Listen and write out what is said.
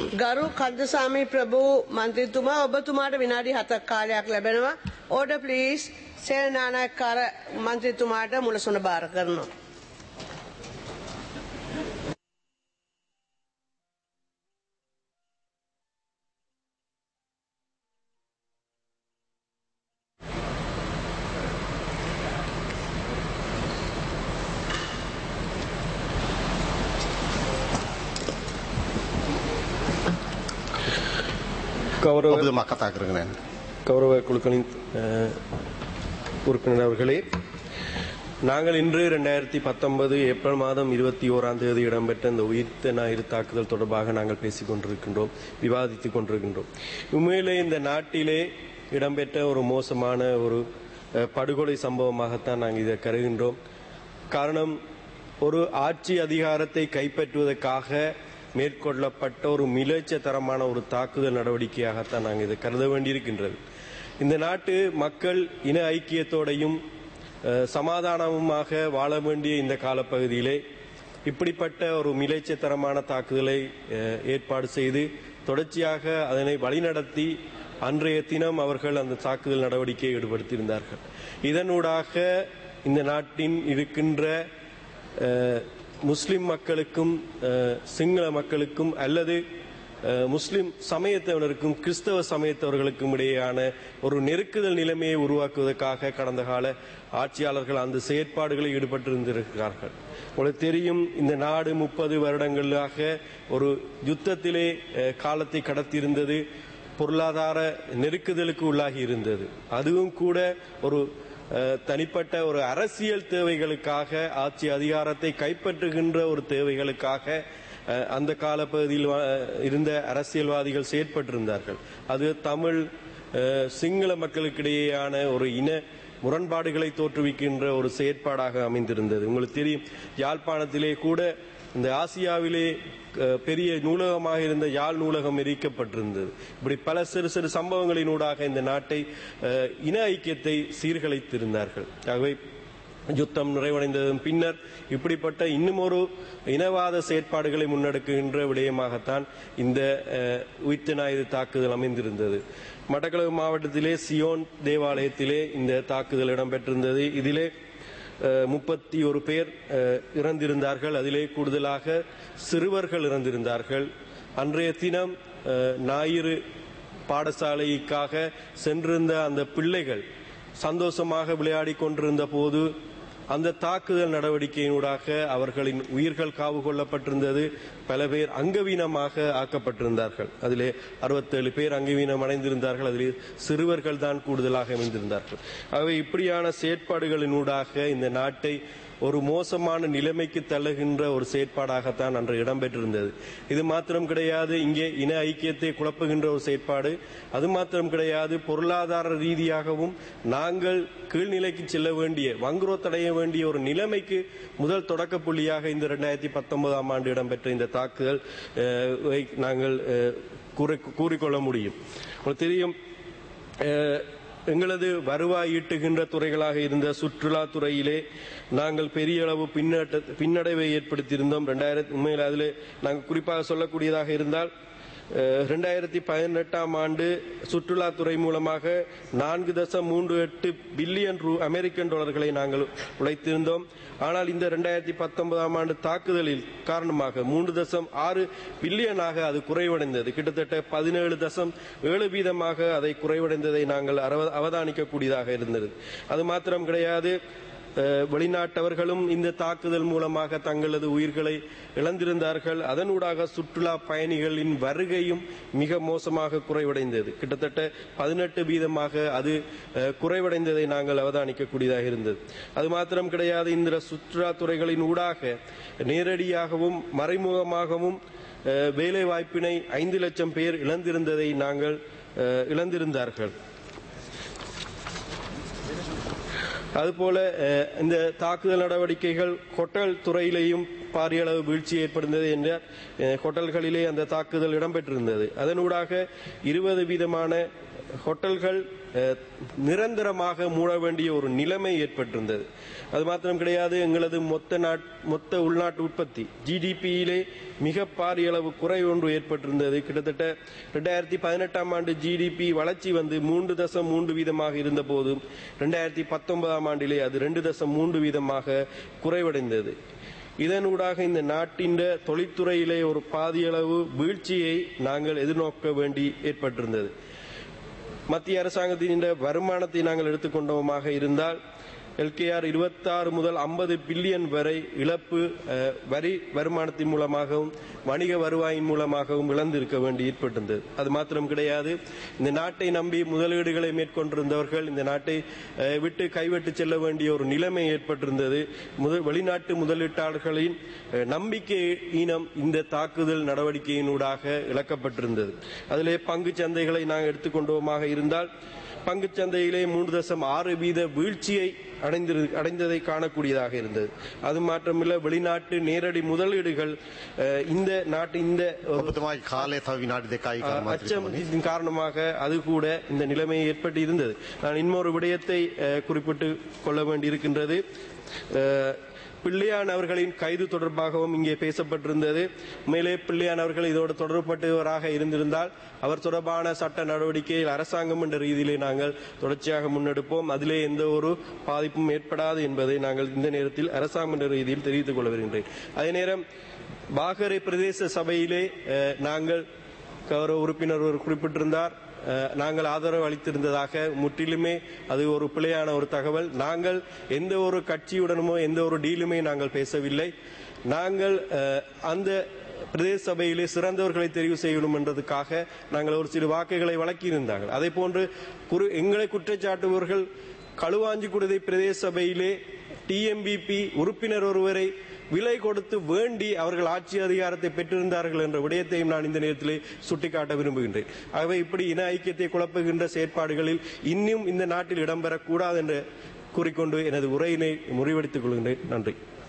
ගරු කන්දසාමි ප්‍රභූ මන්ත්‍රීතුමා ඔබතුමාට විනාඩි හතක් කාලයක් ලැබෙනවා. ඕඩ ප්ලීස් සේනානායක්කාර මන්ත්‍රීතුමාට මුලසුන භාර කරනවා. கௌரவ ඔබතුමා කතා කරගෙන යන්න. கௌரவ குழுக்களின் அஹ், உறுப்பினர் அவர்களே நாங்கள் இன்று ரெண்டாயிரத்தி பத்தொன்பது ஏப்ரல் மாதம் இருபத்தி ஓராம் தேதி இடம்பெற்ற இந்த உயிர்த்த ஞாயிறு தாக்குதல் தொடர்பாக நாங்கள் பேசிக் கொண்டிருக்கின்றோம் விவாதித்துக் கொண்டிருக்கின்றோம் உண்மையிலே இந்த நாட்டிலே இடம்பெற்ற ஒரு மோசமான ஒரு அஹ், படுகொலை சம்பவமாகத்தான் நாங்கள் இதை கருகின்றோம் காரணம் ஒரு ஆட்சி அதிகாரத்தை கைப்பற்றுவதற்காக மேற்கொள்ளப்பட்ட ஒரு மிலேச்சத்தரமான ஒரு தாக்குதல் நடவடிக்கையாகத்தான் நாங்கள் இதை கருத வேண்டியிருக்கின்றது இந்த நாட்டு மக்கள் இன ஐக்கியத்தோடையும் அஹ், சமாதானமுமாக வாழ வேண்டிய இந்த காலப்பகுதியிலே இப்படிப்பட்ட ஒரு மிலேச்சத்தரமான தாக்குதலை அஹ், ஏற்பாடு செய்து தொடர்ச்சியாக அதனை வழிநடத்தி அன்றைய தினம் அவர்கள் அந்த தாக்குதல் நடவடிக்கையை ஈடுபடுத்தியிருந்தார்கள் இதனூடாக இந்த நாட்டின் இருக்கின்ற அஹ், முஸ்லிம் மக்களுக்கும் அஹ், சிங்கள மக்களுக்கும் அல்லது அஹ், முஸ்லிம் சமயத்தவர்களுக்கும் கிறிஸ்தவ சமயத்தவர்களுக்கும் இடையேயான ஒரு நெருக்குதல் நிலைமையை உருவாக்குவதற்காக கடந்த கால ஆட்சியாளர்கள் அந்த செயற்பாடுகளை ஈடுபட்டிருந்திருக்கிறார்கள் உங்களுக்கு தெரியும் இந்த நாடு முப்பது வருடங்களாக ஒரு யுத்தத்திலே அஹ், காலத்தை கடத்தியிருந்தது பொருளாதார நெருக்குதலுக்கு உள்ளாகி இருந்தது அதுவும் கூட ஒரு அஹ், தனிப்பட்ட ஒரு அரசியல் தேவைகளுக்காக ஆட்சி அதிகாரத்தை கைப்பற்றுகின்ற ஒரு தேவைகளுக்காக அஹ், அந்த காலப்பகுதியில் வா- இருந்த அரசியல்வாதிகள் செயற்பட்டிருந்தார்கள் அது தமிழ் அஹ், சிங்கள மக்களுக்கிடையேயான ஒரு இன முரண்பாடுகளை தோற்றுவிக்கின்ற ஒரு செயற்பாடாக அமைந்திருந்தது உங்களுக்கு தெரியும் யாழ்ப்பாணத்திலே கூட இந்த ஆசியாவிலே அஹ், பெரிய நூலகமாக இருந்த யாழ் நூலகம் எரிக்கப்பட்டிருந்தது இப்படி பல சிறு சிறு சம்பவங்களினூடாக இந்த நாட்டை அஹ், இன ஐக்கியத்தை சீர்குலைத்திருந்தார்கள் ஆகவே யுத்தம் நிறைவடைந்ததன் பின்னர் இப்படிப்பட்ட இன்னும் ஒரு இனவாத செயற்பாடுகளை முன்னெடுக்கின்ற விடயமாகத்தான் இந்த அஹ், உயிர்த்த ஞாயிறு தாக்குதல் அமைந்திருந்தது மட்டக்களப்பு மாவட்டத்திலே சியோன் தேவாலயத்திலே இந்த தாக்குதல் இடம்பெற்றிருந்தது இதிலே முப்பத்தி ஒரு பேர் அஹ், இறந்திருந்தார்கள் அதிலே கூடுதலாக சிறுவர்கள் இறந்திருந்தார்கள் அன்றைய தினம் அஹ், ஞாயிறு பாடசாலைக்காக சென்றிருந்த அந்த பிள்ளைகள் சந்தோஷமாக விளையாடி கொண்டிருந்த போது அந்த தாக்குதல் நடவடிக்கையினூடாக அவர்களின் உயிர்கள் காவு கொள்ளப்பட்டிருந்தது பல பேர் அங்கவீனமாக ஆக்கப்பட்டிருந்தார்கள் அதிலே அறுபத்தேழு பேர் அங்கவீனம் அடைந்திருந்தார்கள் அதிலே சிறுவர்கள் தான் கூடுதலாக அமைந்திருந்தார்கள் ஆகவே இப்படியான செயற்பாடுகளினூடாக இந்த நாட்டை ஒரு மோசமான நிலைமைக்கு தள்ளுகின்ற ஒரு செயற்பாடாகத்தான் அன்று இடம்பெற்றிருந்தது இது மாத்திரம் கிடையாது இங்கே இன ஐக்கியத்தை குழப்புகின்ற ஒரு செயற்பாடு அது மாத்திரம் கிடையாது பொருளாதார ரீதியாகவும் நாங்கள் கீழ்நிலைக்கு செல்ல வேண்டிய வங்குரோத்தடைய வேண்டிய ஒரு நிலைமைக்கு முதல் தொடக்க புள்ளியாக இந்த இரண்டாயிரத்தி பத்தொன்பதாம் ஆண்டு இடம்பெற்ற இந்த தாக்குதல் அஹ், வை நாங்கள் அஹ், கூறி- கூறிக்கொள்ள முடியும் உங்களுக்கு தெரியும் அஹ், எங்களது வருவாய் ஈட்டுகின்ற துறைகளாக இருந்த சுற்றுலா துறையிலே நாங்கள் பெரிய அளவு பின்னட்ட பின்னடைவை ஏற்படுத்தியிருந்தோம் ரெண்டாயிரத்தி உண்மையில் அதில் நாங்கள் குறிப்பாக சொல்லக்கூடியதாக இருந்தால் ரெண்டாயிரத்தி பதினெட்டாம் ஆண்டு சுற்றுலாத்துறை மூலமாக நான்கு தசம் மூன்று எட்டு பில்லியன் ரூ அமெரிக்கன் டாலர்களை நாங்கள் உழைத்திருந்தோம் ஆனால் இந்த ரெண்டாயிரத்தி பத்தொன்பதாம் ஆண்டு தாக்குதலில் காரணமாக மூன்று தசம் ஆறு பில்லியனாக அது குறைவடைந்தது கிட்டத்தட்ட பதினேழு தசம் ஏழு வீதமாக அதை குறைவடைந்ததை நாங்கள் அரவ- அவதானிக்கக்கூடியதாக இருந்தது அது மாத்திரம் கிடையாது அஹ், வெளிநாட்டவர்களும் இந்த தாக்குதல் மூலமாக தங்களது உயிர்களை இழந்திருந்தார்கள் அதனூடாக சுற்றுலா பயணிகளின் வருகையும் மிக மோசமாக குறைவடைந்தது கிட்டத்தட்ட பதினெட்டு வீதமாக அது அஹ், குறைவடைந்ததை நாங்கள் அவதானிக்கக்கூடியதாக இருந்தது அது மாத்திரம் கிடையாது இந்த சுற்றுலா துறைகளின் ஊடாக நேரடியாகவும் மறைமுகமாகவும் அஹ், வேலை வாய்ப்பினை ஐந்து லட்சம் பேர் இழந்திருந்ததை நாங்கள் அஹ், இழந்திருந்தார்கள் அதுபோல அஹ், இந்த தாக்குதல் நடவடிக்கைகள் ஹோட்டல் துறையிலேயும் பாரிய அளவு வீழ்ச்சி ஏற்படுந்தது என்ற அஹ், ஹோட்டல்களிலே அந்த தாக்குதல் இடம்பெற்றிருந்தது அதனூடாக இருபது வீதமான ஹோட்டல்கள் அஹ், நிரந்தரமாக மூட வேண்டிய ஒரு நிலைமை ஏற்பட்டிருந்தது அது மாத்திரம் கிடையாது எங்களது மொத்த நாட் மொத்த உள்நாட்டு உற்பத்தி ஜிடிபியிலே மிக பாரிய அளவு குறைவு ஒன்று ஏற்பட்டிருந்தது கிட்டத்தட்ட ரெண்டாயிரத்தி பதினெட்டாம் ஆண்டு ஜிடிபி வளர்ச்சி வந்து மூன்று தசம் மூன்று வீதமாக இருந்த போதும் ரெண்டாயிரத்தி பத்தொன்பதாம் ஆண்டிலே அது ரெண்டு தசம் மூன்று வீதமாக குறைவடைந்தது இதனூடாக இந்த நாட்டின் தொழில்துறையிலே ஒரு பாதியளவு வீழ்ச்சியை நாங்கள் எதிர்நோக்க வேண்டி ஏற்பட்டிருந்தது மத்திய அரசாங்கத்தின் இந்த வருமானத்தை நாங்கள் எடுத்துக்கொண்டோமாக இருந்தால் எல்கேஆர் இருபத்தாறு முதல் ஐம்பது பில்லியன் வரை இழப்பு அஹ், வரி வருமானத்தின் மூலமாகவும் வணிக வருவாயின் மூலமாகவும் இழந்திருக்க வேண்டி ஏற்பட்டிருந்தது அது மாத்திரம் கிடையாது இந்த நாட்டை நம்பி முதலீடுகளை மேற்கொண்டிருந்தவர்கள் இந்த நாட்டை அஹ், விட்டு கைவிட்டு செல்ல வேண்டிய ஒரு நிலைமை ஏற்பட்டிருந்தது முதல் வெளிநாட்டு முதலீட்டாளர்களின் அஹ், நம்பிக்கை ஈனம் இந்த தாக்குதல் நடவடிக்கையினூடாக இழக்கப்பட்டிருந்தது அதிலே பங்கு சந்தைகளை நாங்கள் எடுத்துக்கொண்டோமாக இருந்தால் பங்கு சந்தையிலே மூன்று தசம் ஆறு வீத வீழ்ச்சியை அடைந்திரு அடைந்ததை காணக்கூடியதாக இருந்தது அது மாத்திரமில்ல வெளிநாட்டு நேரடி முதலீடுகள் அஹ், இந்த நாட்டு இந்த ஒரு ඔබතුමාගේ කාලය තව විනාඩි දෙකයි කර්මාන්තරිතුමනි. அச்சத்தின் காரணமாக அது கூட இந்த நிலைமை ஏற்பட்டு இருந்தது நான் இன்னொரு விடயத்தை அஹ், குறிப்பிட்டு கொள்ள வேண்டியிருக்கின்றது அஹ், பிள்ளையான் அவர்களின் கைது தொடர்பாகவும் இங்கே பேசப்பட்டிருந்தது மேலே பிள்ளையான் அவர்கள் இதோடு தொடர்பட்டவராக இருந்திருந்தால் அவர் தொடர்பான சட்ட நடவடிக்கையில் அரசாங்கம் என்ற ரீதியிலே நாங்கள் தொடர்ச்சியாக முன்னெடுப்போம் அதிலே எந்த ஒரு பாதிப்பும் ஏற்படாது என்பதை நாங்கள் இந்த நேரத்தில் அரசாங்கம் என்ற ரீதியில் தெரிவித்துக் கொள்ள வருகின்றேன் அதே நேரம் பாகரை பிரதேச சபையிலே அஹ், நாங்கள் கௌரவ உறுப்பினர் ஒரு குறிப்பிட்டிருந்தார் அஹ், நாங்கள் ஆதரவு அளித்திருந்ததாக முற்றிலுமே அது ஒரு பிழையான ஒரு தகவல் நாங்கள் எந்த ஒரு கட்சியுடனுமோ எந்த ஒரு டீலுமே நாங்கள் பேசவில்லை நாங்கள் அஹ், அந்த பிரதேச சபையிலே சிறந்தவர்களை தெரிவு செய்யணும் என்றதுக்காக நாங்கள் ஒரு சில வாக்குகளை வழங்கியிருந்தார்கள் அதே போன்று குறு எங்களை குற்றச்சாட்டுபவர்கள் களுவாஞ்சிக்குடதை பிரதேச சபையிலே டிஎம்பிபி உறுப்பினர் ஒருவரை விலை கொடுத்து வேண்டி அவர்கள் ஆட்சி அதிகாரத்தை பெற்றிருந்தார்கள் என்ற விடயத்தையும் நான் இந்த நேரத்திலே சுட்டிக்காட்ட விரும்புகின்றேன் ஆகவே இப்படி இன ஐக்கியத்தை குழப்புகின்ற செயற்பாடுகளில் இன்னும் இந்த நாட்டில் இடம்பெறக்கூடாது என்று கூறிக்கொண்டு எனது உரையினை முறிவடித்துக் கொள்கின்றேன் நன்றி